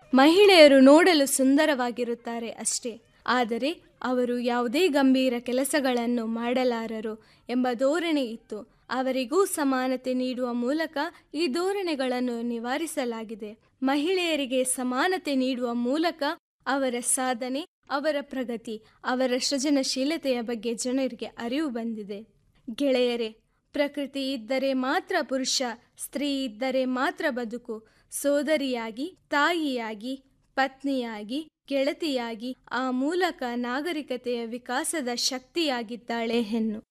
ಮಹಿಳೆಯರು ನೋಡಲು ಸುಂದರವಾಗಿರುತ್ತಾರೆ ಅಷ್ಟೇ ಆದರೆ ಅವರು ಯಾವುದೇ ಗಂಭೀರ ಕೆಲಸಗಳನ್ನು ಮಾಡಲಾರರು ಎಂಬ ಧೋರಣೆ ಇತ್ತು ಅವರಿಗೂ ಸಮಾನತೆ ನೀಡುವ ಮೂಲಕ ಈ ಧೋರಣೆಗಳನ್ನು ನಿವಾರಿಸಲಾಗಿದೆ ಮಹಿಳೆಯರಿಗೆ ಸಮಾನತೆ ನೀಡುವ ಮೂಲಕ ಅವರ ಸಾಧನೆ ಅವರ ಪ್ರಗತಿ ಅವರ ಸೃಜನಶೀಲತೆಯ ಬಗ್ಗೆ ಜನರಿಗೆ ಅರಿವು ಬಂದಿದೆ ಗೆಳೆಯರೇ ಪ್ರಕೃತಿ ಇದ್ದರೆ ಮಾತ್ರ ಪುರುಷ ಸ್ತ್ರೀ ಇದ್ದರೆ ಮಾತ್ರ ಬದುಕು ಸೋದರಿಯಾಗಿ ತಾಯಿಯಾಗಿ ಪತ್ನಿಯಾಗಿ ಗೆಳತಿಯಾಗಿ ಆ ಮೂಲಕ ನಾಗರಿಕತೆಯ ವಿಕಾಸದ ಶಕ್ತಿಯಾಗಿದ್ದಾಳೆ ಹೆಣ್ಣು